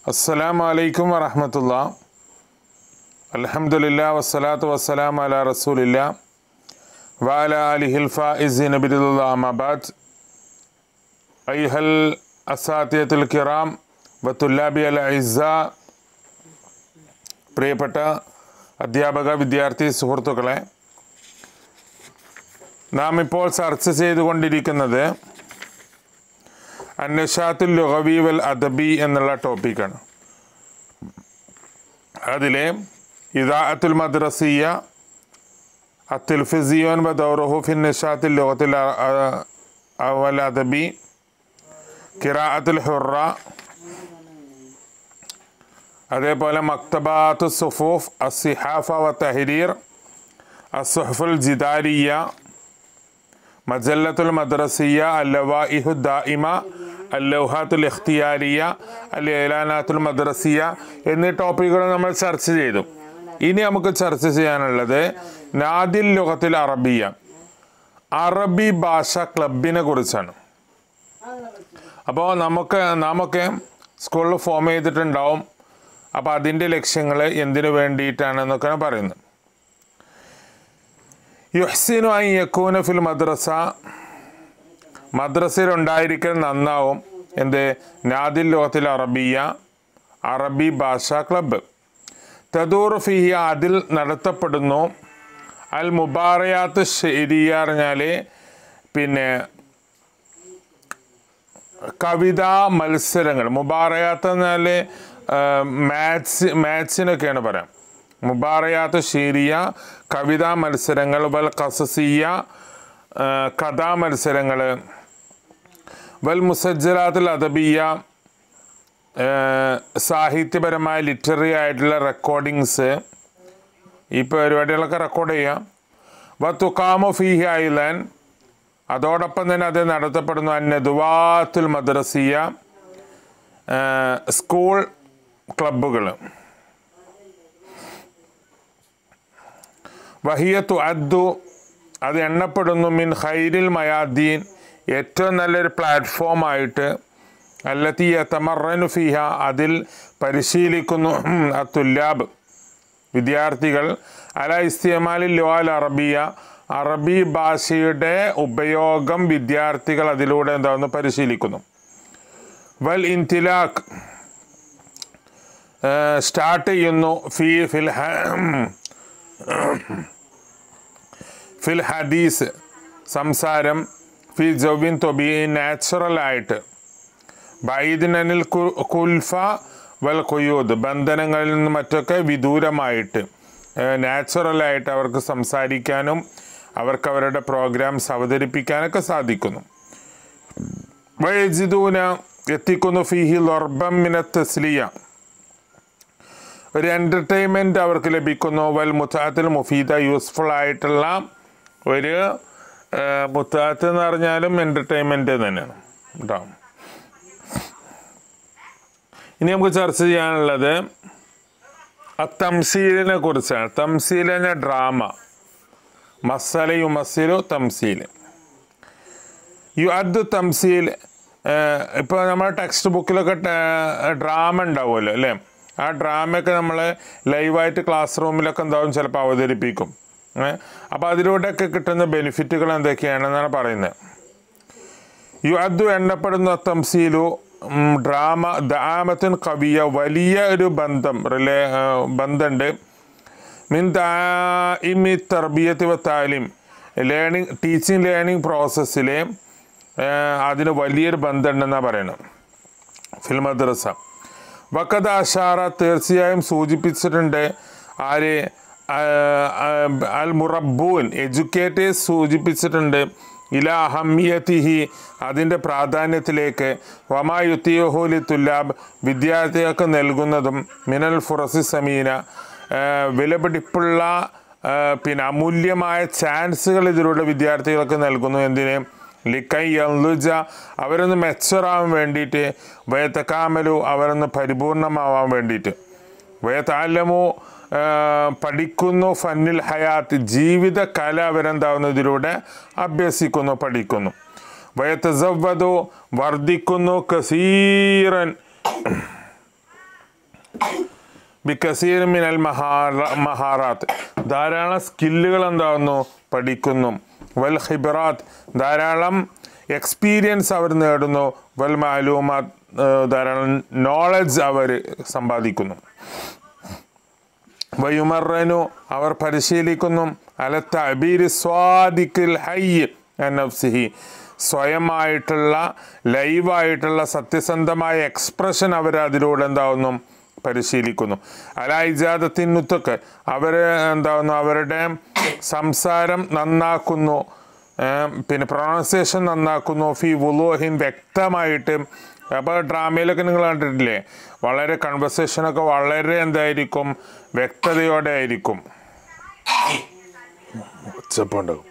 അസ്സലാമു അലൈക്കും വറഹമത്തുള്ള അൽഹംദുലില്ലാ വസ്സലാത്തു വസ്സലാം അല റസൂലില്ല വഅല അലിഹിൽ ഫായിസിൻ ബിദിലുള്ള അമാബാദ് ഐഹൽ അസാത്തിയത്തുൽ കിറാം വത്തുല്ലാബി അൽ ഇസ്സ പ്രിയപ്പെട്ട അധ്യാപക വിദ്യാർത്ഥി സുഹൃത്തുക്കളെ നാം ഇപ്പോൾ ചർച്ച ചെയ്തുകൊണ്ടിരിക്കുന്നത് അന്നഷാത്തുൽ ലുഗവി വൽ അദബി എന്നുള്ള ടോപ്പിക്കാണ് അതിലെ ഇദാഅത്തുൽ മദ്രസിയ അത്തിൽഫിസിയോൻ വ ദൗറഹു ഫിൻ നിഷാത്തുൽ ലുഗത്തിൽ വൽ അദബി കിറാഅത്തുൽ ഹുറ അതേപോലെ മക്തബാത്തു സുഫൂഫ് അസിഹാഫ വ തഹരീർ അസുഹഫുൽ ജിദാരിയ മജല്ലത്തുൽ മദ്രസിയ അല്ലവാഇഹു ദായിമ അല്ലൗഹാത്തുൽ ഇഖ്തിയാരിയ അൽ ഏലാനാത്തുൽ മദ്രസിയ എന്നീ ടോപ്പിക്കുകൾ നമ്മൾ ചർച്ച ചെയ്തു ഇനി നമുക്ക് ചർച്ച ചെയ്യാനുള്ളത് നാദിൽ ലുഗത്തിൽ അറബിയ അറബി ഭാഷ ക്ലബിനെ കുറിച്ചാണ് അപ്പോൾ നമുക്ക് നാമൊക്കെ സ്കൂളിൽ ഫോം ചെയ്തിട്ടുണ്ടാവും അപ്പോൾ അതിൻ്റെ ലക്ഷ്യങ്ങൾ എന്തിനു വേണ്ടിയിട്ടാണെന്നൊക്കെയാണ് പറയുന്നത് യുഹ്സിനു ഐ യക്കൂന ഫിൽ മദ്രസ മദ്രസയിൽ ഉണ്ടായിരിക്കൽ നന്നാവും എന്ത് നാദിൽ ലോകത്തിൽ അറബിയ അറബി ഭാഷാ ക്ലബ്ബ് തദൂർ ഫിഹി അതിൽ നടത്തപ്പെടുന്നു അൽ മുബാറയാത്ത് ഷെരിയ പറഞ്ഞാൽ പിന്നെ കവിതാ മത്സരങ്ങൾ മുബാറയാത്ത് എന്നാൽ മാത്സ് മാത്സിനൊക്കെയാണ് പറയാം മുബാറയാത്ത് ഷീരിയ കവിതാ മത്സരങ്ങൾ വൽ കസസിയ കഥാ മത്സരങ്ങൾ വൽ മുസജ്ജലാത്തുൽ അദബിയ സാഹിത്യപരമായ ലിറ്റററി ആയിട്ടുള്ള റെക്കോർഡിങ്സ് ഈ പരിപാടികളൊക്കെ റെക്കോർഡ് ചെയ്യാം വ തുക്കാമോ ഫീഹി ഐലൻ അതോടൊപ്പം തന്നെ അത് നടത്തപ്പെടുന്നു അന്നദുവാത്തുൽ മദ്രസിയ സ്കൂൾ ക്ലബുകൾ വഹിയത്തു അദ്ദു അത് എണ്ണപ്പെടുന്നു മിൻ ഖൈരിൽ മയാദ്ദീൻ ഏറ്റവും നല്ലൊരു പ്ലാറ്റ്ഫോമായിട്ട് അല്ലത്തി തമറനു ഫിഹ അതിൽ പരിശീലിക്കുന്നു അത്തുല്ലാബ് വിദ്യാർത്ഥികൾ അല ഇസ്തിയമാലിൽ ലുവാൽ അറബിയ അറബി ഭാഷയുടെ ഉപയോഗം വിദ്യാർത്ഥികൾ അതിലൂടെ എന്താണെന്ന് പരിശീലിക്കുന്നു വൽ ഇൻതിലാഖ് സ്റ്റാർട്ട് ചെയ്യുന്നു ഫി ഫിൽ ഫിൽ ഹദീസ് സംസാരം ഫി ജൊബിൻ തൊബി നാച്ചുറലായിട്ട് ബൈദിനനിൽ കുൽഫ വൽ കൊയ്യൂദ് ബന്ധനങ്ങളിൽ നിന്ന് മറ്റൊക്കെ വിദൂരമായിട്ട് നാച്ചുറലായിട്ട് അവർക്ക് സംസാരിക്കാനും അവർക്ക് അവരുടെ പ്രോഗ്രാംസ് അവതരിപ്പിക്കാനൊക്കെ സാധിക്കുന്നു വയജിദൂന എത്തിക്കുന്നു ഫിഹി ലൊർബം മിന തസ്ലിയ ഒരു എൻ്റർടൈൻമെൻറ്റ് അവർക്ക് ലഭിക്കുന്നു വൽ മുത്താത്തിൽ മുഫീദ യൂസ്ഫുൾ ആയിട്ടുള്ള ഒരു മുത്താത്ത് എന്ന് പറഞ്ഞാലും എൻ്റർടൈൻമെൻറ്റ് തന്നെയാണ് കേട്ടോ ഇനി നമുക്ക് ചർച്ച ചെയ്യാനുള്ളത് ആ തംസീലിനെ കുറിച്ചാണ് തംസീൽ എന്ന ഡ്രാമ മസല യു മസീലു തംസീൽ യു അദ് തംസീൽ ഇപ്പോൾ നമ്മുടെ ടെക്സ്റ്റ് ബുക്കിലൊക്കെ ഡ്രാമ ഉണ്ടാവുമല്ലോ അല്ലേ ആ ഡ്രാമയൊക്കെ നമ്മൾ ലൈവായിട്ട് ക്ലാസ് റൂമിലൊക്കെ എന്താവും ചിലപ്പോൾ അവതരിപ്പിക്കും അപ്പോൾ അതിലൂടെയൊക്കെ കിട്ടുന്ന ബെനിഫിറ്റുകൾ എന്തൊക്കെയാണെന്നാണ് പറയുന്നത് യു അദ്ദു എണ്ണപ്പെടുന്ന തംസീലു ഡ്രാമ ദാമത്തിൻ കവിയ വലിയ ഒരു ബന്ധം റിലേ ബന്ധമുണ്ട് മിൻ ദാഇമി തർബിയത്ത് വ താലിം ലേണിംഗ് ടീച്ചിങ് ലേണിംഗ് പ്രോസസ്സിൽ അതിന് വലിയൊരു ബന്ധമുണ്ടെന്നാണ് പറയുന്നത് ഫിൽ മദ്രസ വക്കത അഷാറ തീർച്ചയായും സൂചിപ്പിച്ചിട്ടുണ്ട് ആര് അൽ മുറബൂൻ എഡ്യൂക്കേറ്റേഴ്സ് സൂചിപ്പിച്ചിട്ടുണ്ട് ഇല അഹമ്യത്തിഹി അതിൻ്റെ പ്രാധാന്യത്തിലേക്ക് വമായുത്തിയോഹോലി തുല്ലാബ് വിദ്യാർത്ഥികൾക്ക് നൽകുന്നതും മിനൽ ഫുറസി സമീന വിലപിടിപ്പുള്ള പിന്നെ അമൂല്യമായ ചാൻസുകൾ ഇതിലൂടെ വിദ്യാർത്ഥികൾക്ക് നൽകുന്നു എന്തിന് ലിക്കൈ യൽജ അവരൊന്ന് മെച്ചറാവാൻ വേണ്ടിയിട്ട് വയത്തക്കാമലു അവരൊന്ന് പരിപൂർണമാവാൻ വേണ്ടിയിട്ട് വയത്താലമു പഠിക്കുന്നു ഫന്നിൽ ഹയാത്ത് ജീവിത കല അവരെന്താവുന്നതിലൂടെ അഭ്യസിക്കുന്നു പഠിക്കുന്നു വയത്തസവ്വതു വർദ്ധിക്കുന്നു കസീറൻ ബിക്കസീർ മിനൽ മഹാറ മഹാറാത്ത് ധാരാളം സ്കില്ലുകൾ എന്താകുന്നു പഠിക്കുന്നു വൽ ഹിബറാത്ത് ധാരാളം എക്സ്പീരിയൻസ് അവർ നേടുന്നു വൽ മാലൂമാത്ത് ഏഹ് ധാരാളം നോളജ് അവർ സമ്പാദിക്കുന്നു വയുമറനു അവർ പരിശീലിക്കുന്നു അല തബീർ സ്വാദിക്കിൽ ഹയ്യ് നഫ്സിഹി സ്വയമായിട്ടുള്ള ലൈവായിട്ടുള്ള സത്യസന്ധമായ എക്സ്പ്രഷൻ അവർ അതിലൂടെ എന്താവുന്നു പരിശീലിക്കുന്നു അല ഇജാദത്തിനുത്തൊക്കെ അവർ എന്താവുന്നു അവരുടെ സംസാരം നന്നാക്കുന്നു ഏം, പിന്നെ പ്രൊണൗൺസിയേഷൻ നന്നാക്കുന്നു ഫി വുലോഹിൻ വ്യക്തമായിട്ട് അപ്പോൾ ഡ്രാമയിലൊക്കെ നിങ്ങൾ കണ്ടിട്ടില്ലേ വളരെ കൺവെർസേഷനൊക്കെ വളരെ എന്തായിരിക്കും വ്യക്തതയോടെ ആയിരിക്കും ഒച്ചപ്പുണ്ടാവും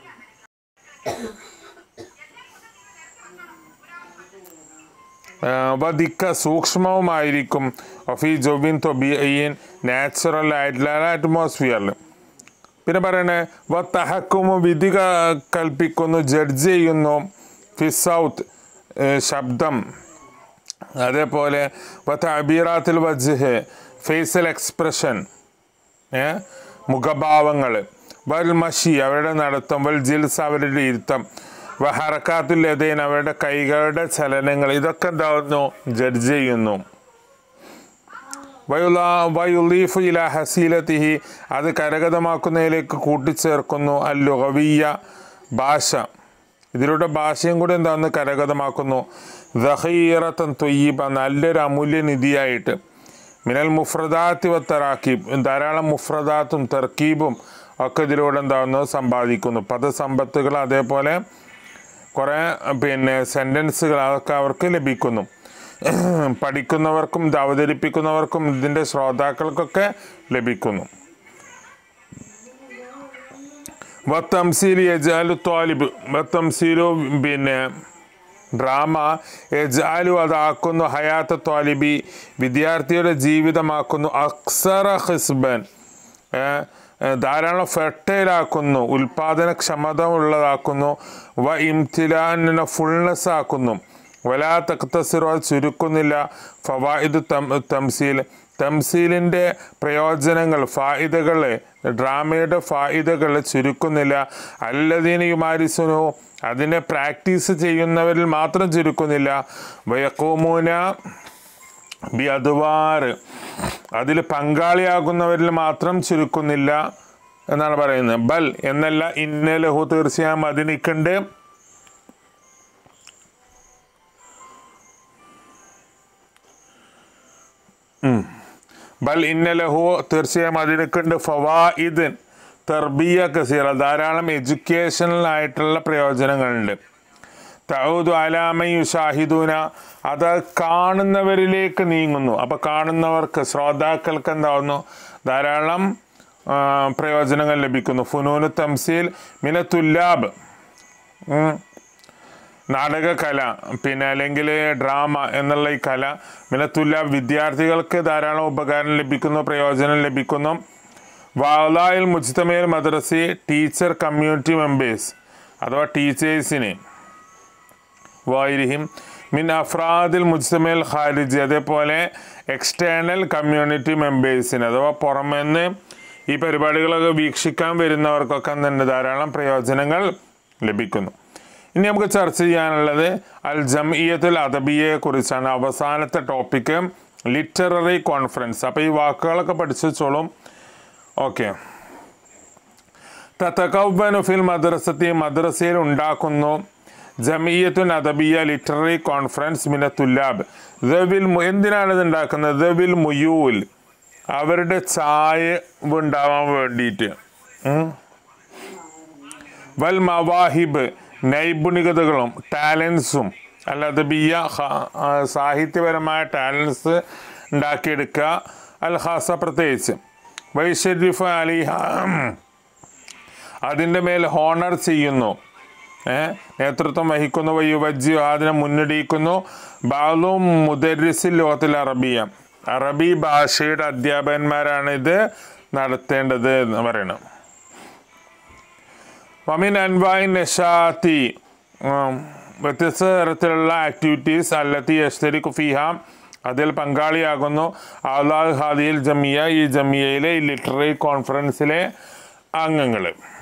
വധിക്ക സൂക്ഷ്മവുമായിരിക്കും ഒഫി ജൊബിൻ തൊബിയൻ നാച്ചുറൽ ആയിട്ടുള്ള അറ്റ്മോസ്ഫിയറിൽ പിന്നെ പറയണേ വ തഹക്കുമു വിധി ക- കൽപ്പിക്കുന്നു ജഡ്ജ് ചെയ്യുന്നു ഫി സൗത്ത് ശബ്ദം അതേപോലെ വ തബീറാത്തിൽ വജ്ഹ് ഫേസൽ എക്സ്പ്രഷൻ ഏ മുഖഭാവങ്ങൾ വൽ മഷി അവരുടെ നടത്തം വൽ ജിൽസ് അവരുടെ ഇരുത്തം വ ഹറക്കാത്തുൽ ലതേൻ അവരുടെ കൈകളുടെ ചലനങ്ങൾ ഇതൊക്കെ എന്താവുന്നു ജഡ്ജ് ചെയ്യുന്നു വയുലാ- വയുലീഫു ഇല ഹസീലത്തിഹി അത് കരഗതമാക്കുന്നതിലേക്ക് കൂട്ടിച്ചേർക്കുന്നു അൽ ലുഗവിയ ഭാഷ ഇതിലൂടെ ഭാഷയും കൂടി എന്താന്ന് കരഗതമാക്കുന്നു ദഹീറത്തൻ തൊയ്യബ നല്ലൊരു അമൂല്യനിധിയായിട്ട് മിനൽ മുഫ്രദാത്തി വ തറാക്കീബ് ധാരാളം മുഫ്രദാത്തും തർക്കീബും ഒക്കെ ഇതിലൂടെ എന്താവുന്നു സമ്പാദിക്കുന്നു പദസമ്പത്തുകൾ അതേപോലെ കുറേ പിന്നെ സെൻറ്റൻസുകൾ അതൊക്കെ അവർക്ക് ലഭിക്കുന്നു പഠിക്കുന്നവർക്കും ഇത് അവതരിപ്പിക്കുന്നവർക്കും ഇതിൻ്റെ ശ്രോതാക്കൾക്കൊക്കെ ലഭിക്കുന്നു വത്തംസീൽ യജാലു ത്വാലിബ് വത്തംസീലു പിന്നെ ഡ്രാമ യജാലു അതാക്കുന്നു ഹയാത്ത ത്വാലിബി വിദ്യാർത്ഥിയുടെ ജീവിതമാക്കുന്നു അക്സറ ഹിസ്ബൻ ഏ, ഏ, ധാരാളം ഫെർട്ടൈലാക്കുന്നു ഉൽപാദനക്ഷമത ഉള്ളതാക്കുന്നു വ ഇംതിലാനിനെ ഫുൾനെസ് ആക്കുന്നു വലാ തക്തസിറോ അത് ചുരുക്കുന്നില്ല ഫവായിദ് തം തംസീൽ തംസീലിൻ്റെ പ്രയോജനങ്ങൾ ഫായിദകൾ ഡ്രാമയുടെ ഫായിദകൾ ചുരുക്കുന്നില്ല അല്ലദീനയുമാരിസുനു അതിനെ പ്രാക്ടീസ് ചെയ്യുന്നവരിൽ മാത്രം ചുരുക്കുന്നില്ല വയക്കോമൂന ബി അതുവാറ് അതിൽ പങ്കാളിയാകുന്നവരിൽ മാത്രം ചുരുക്കുന്നില്ല എന്നാണ് പറയുന്നത് ബൽ എന്നല്ല ഇന്നലഹു തീർച്ചയായും അതിനിക്കുണ്ട് ബൽ ഇന്നലഹു തീർച്ചയായും അതിനൊക്കെയുണ്ട് ഫവായിദ് തെർബിയ കസീറ ധാരാളം എഡ്യൂക്കേഷണൽ ആയിട്ടുള്ള പ്രയോജനങ്ങളുണ്ട് തൗദു അലാമയു ഷാഹിദൂന അത് കാണുന്നവരിലേക്ക് നീങ്ങുന്നു അപ്പോൾ കാണുന്നവർക്ക് ശ്രോതാക്കൾക്ക് എന്താവുന്നു ധാരാളം ആ, പ്രയോജനങ്ങൾ ലഭിക്കുന്നു ഫുനൂന് തംസീൽ മിന തുല്ലാബ് ഉം. നാടകകല പിന്നെ അല്ലെങ്കിൽ ഡ്രാമ എന്നുള്ള ഈ കല മിനത്തുല്ല വിദ്യാർത്ഥികൾക്ക് ധാരാളം ഉപകാരം ലഭിക്കുന്നു പ്രയോജനം ലഭിക്കുന്നു വാലായിൽ മുജ്തമേൽ മദ്രസി ടീച്ചർ കമ്മ്യൂണിറ്റി മെമ്പേഴ്സ് അഥവാ ടീച്ചേഴ്സിന് വായിരിഹിം മിൻ അഫ്രാദിൽ മുജ്തമേൽ ഖാലിജ് അതേപോലെ എക്സ്റ്റേണൽ കമ്മ്യൂണിറ്റി മെമ്പേഴ്സിന് അഥവാ പുറമെന്ന് ഈ പരിപാടികളൊക്കെ വീക്ഷിക്കാൻ വരുന്നവർക്കൊക്കെ തന്നെ ധാരാളം പ്രയോജനങ്ങൾ ലഭിക്കുന്നു ഇനി നമുക്ക് ചർച്ച ചെയ്യാനുള്ളത് അൽ ജംഇയത്തുൽ അദബിയെ കുറിച്ചാണ് അവസാനത്തെ ടോപ്പിക്ക് ലിറ്റററി കോൺഫറൻസ് അപ്പോൾ ഈ വാക്കുകളൊക്കെ പഠിച്ചു വെച്ചോളും ഓക്കെ തത്തക്കവ്വനു ഫിൽ മദ്രസത്തി മദ്രസയിൽ ഉണ്ടാക്കുന്നു ജമിയത്തുൻ അദബിയ ലിറ്റററി കോൺഫറൻസ് മിന തുല്ലാബ് ദവിൽ മു- എന്തിനാണ് ഇത് ഉണ്ടാക്കുന്നത് ദവിൽ മുയൂൽ അവരുടെ ചായ ഉണ്ടാവാൻ വേണ്ടിയിട്ട് ഉം. വൽ മവാഹിബ് നൈപുണികതകളും ടാലൻസും അല്ലാതെ ബിയ സാഹിത്യപരമായ ടാലൻസ് ഉണ്ടാക്കിയെടുക്കുക അൽ ഹാസ പ്രത്യേകിച്ച് വൈഷരിഫ് അലിഹ അതിൻ്റെ മേൽ ഹോണർ ചെയ്യുന്നു ഏ നേതൃത്വം വഹിക്കുന്നു വയ്യുവജ്ജി അതിനെ മുന്നടിയിക്കുന്നു ബാലും മുദരിസിൽ ലോകത്തിൽ അറബിയ അറബി ഭാഷയുടെ അധ്യാപകന്മാരാണ് ഇത് നടത്തേണ്ടത് എന്ന് പറയണം വമിൻ അൻവായി നഷാത്തി ഉം, വ്യത്യസ്ത തരത്തിലുള്ള ആക്ടിവിറ്റീസ് അല്ലത്തി യസ്തരിക്കു ഫിഹ അതിൽ പങ്കാളിയാകുന്നു ആലാഹ് ഹാദിയിൽ ജമിയ ഈ ജമിയയിലെ ഈ ലിറ്റററി കോൺഫറൻസിലെ അംഗങ്ങൾ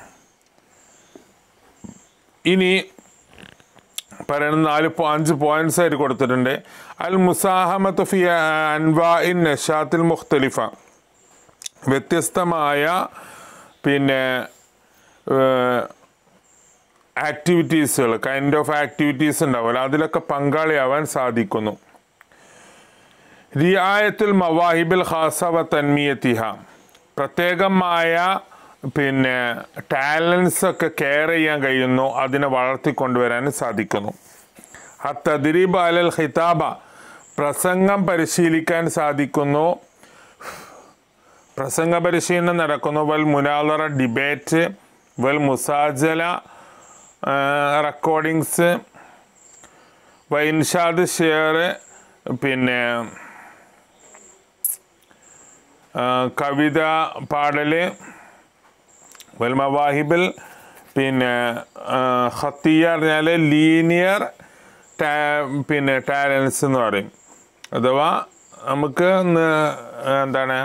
ഇനി പറയുന്ന നാല് പോ- അഞ്ച് പോയിന്റ്സ് ആയിട്ട് കൊടുത്തിട്ടുണ്ട് അൽ മുസാഹമത്ത് ഫി അൻവാ ഇൻ നഷാത്തിൽ മുഖ്തലിഫ വ്യത്യസ്തമായ പിന്നെ ആക്ടിവിറ്റീസുകൾ കൈൻഡ് ഓഫ് ആക്ടിവിറ്റീസ് ഉണ്ടാവുമല്ലോ അതിലൊക്കെ പങ്കാളിയാവാൻ സാധിക്കുന്നു റിയായത്തുൽ മവാഹിബിൽ ഖാസ വ തന്മിയത്തിഹ പ്രത്യേകമായ പിന്നെ ടാലൻസ് ഒക്കെ കെയർ ചെയ്യാൻ കഴിയുന്നു അതിനെ വളർത്തിക്കൊണ്ടുവരാൻ സാധിക്കുന്നു ഹത്തദ്രീബ് അലൽ ഖിതാബ പ്രസംഗം പരിശീലിക്കാൻ സാധിക്കുന്നു പ്രസംഗ പരിശീലനം നടക്കുന്നു വൽ മുനാലറ ഡിബേറ്റ് വൽ മുസാജല റെക്കോർഡിങ്സ് വൈൻഷാദ് ഷെയർ പിന്നെ ആ, കവിത പാടല് വൽ മവാഹിബിൽ പിന്നെ ആ, ഖത്തിയ പറഞ്ഞാൽ ലീനിയർ ടാ- പിന്നെ ടാലൻസ് എന്ന് പറയും അഥവാ നമുക്ക് ന- എന്താണ്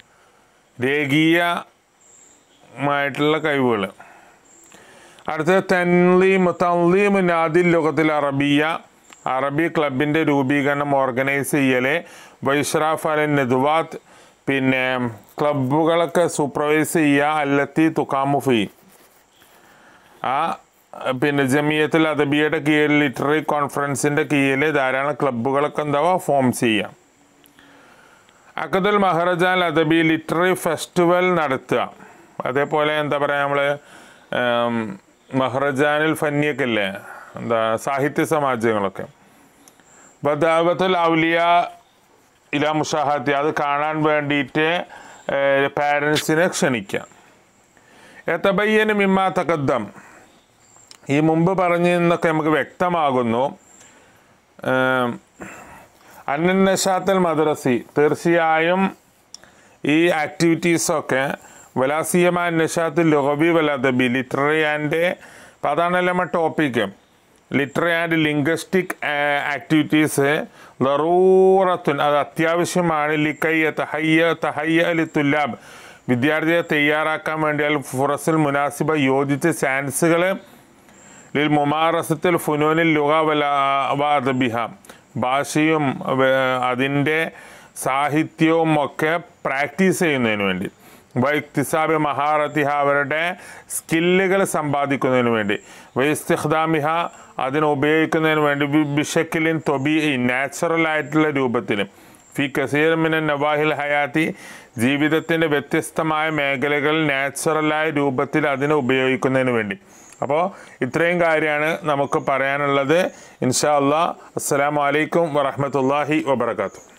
രേഖീയമായിട്ടുള്ള കഴിവുകൾ അടുത്ത തൻലീം തൻലീം നാദിൽ ലോകത്തിൽ അറബിയ അറബി ക്ലബിൻ്റെ രൂപീകരണം ഓർഗനൈസ് ചെയ്യല് വൈഷ്റാഫ് അല നെതുവാത്ത് പിന്നെ ക്ലബുകളൊക്കെ സൂപ്പർവൈസ് ചെയ്യുക അല്ലത്തി തുക്കാമുഫി ആ പിന്നെ ജമിയത്തുൽ അദബിയുടെ കീഴിൽ ലിറ്റററി കോൺഫറൻസിൻ്റെ കീഴിൽ ധാരാളം ക്ലബുകളൊക്കെ എന്താവുക ഫോം ചെയ്യാം അക്കദുൽ മഹറജാൻ അദബി ലിറ്റററി ഫെസ്റ്റിവൽ നടത്തുക അതേപോലെ എന്താ പറയുക നമ്മൾ മഹറജാനിൽ ഫന്നിയൊക്കെ ഇല്ലേ എന്താ സാഹിത്യ സമാജങ്ങളൊക്കെ ബദാവത്തുൽ ഔലിയ ഇല മുഷാഹത്തി അത് കാണാൻ വേണ്ടിയിട്ട് പാരൻസിനെ ക്ഷണിക്കാം എത്തബയ്യന് മിമ്മ തകദ്ദം ഈ മുമ്പ് പറഞ്ഞിരുന്നൊക്കെ നമുക്ക് വ്യക്തമാകുന്നു അന്നഷാത്തൽ മദ്രസി തീർച്ചയായും ഈ ആക്ടിവിറ്റീസൊക്കെ വലാസിയമായ നഷാത്തിൽ ലൊഹബി വലദബി ലിറ്റററി ആൻഡ് അപ്പം അതാണല്ലോ നമ്മുടെ topic literary and linguistic activities ലറൂറത്തുൻ അത് അത്യാവശ്യമാണ് ലിക്കൈ തഹയ്യ തഹയ്യ അലി തുല്ലാബ് വിദ്യാർത്ഥിയെ തയ്യാറാക്കാൻ വേണ്ടി അൽ ഫുറസുൽ മുനാസിബ യോജിച്ച ചാൻസുകൾ ലിൽ മുമാറസത്തിൽ ഫുനൂനിൽ ലുഗ വല വാദബിഹ ഭാഷയും വേ- അതിൻ്റെ സാഹിത്യവും ഒക്കെ പ്രാക്ടീസ് ചെയ്യുന്നതിന് വേണ്ടി വൈക്തിസാബ് മഹാറത്തിഹ അവരുടെ സ്കില്ലുകൾ സമ്പാദിക്കുന്നതിന് വേണ്ടി വൈസ്തിഖ്ദാമിഹ അതിനെ ഉപയോഗിക്കുന്നതിന് വേണ്ടി ബി- ബിഷക്കിലിൻ തൊബി നാച്ചുറൽ ആയിട്ടുള്ള രൂപത്തിലും ഫി കസീർമിന നവാഹിൽ ഹയാത്തി ജീവിതത്തിൻ്റെ വ്യത്യസ്തമായ മേഖലകൾ നാച്ചുറലായ രൂപത്തിൽ അതിനെ ഉപയോഗിക്കുന്നതിന് വേണ്ടി അപ്പോൾ ഇത്രയും കാര്യമാണ് നമുക്ക് പറയാനുള്ളത് ഇൻഷാ അല്ലാ അസ്സലാമു അലൈക്കും വറഹ്മത്തുള്ളാഹി വബർക്കാത്തു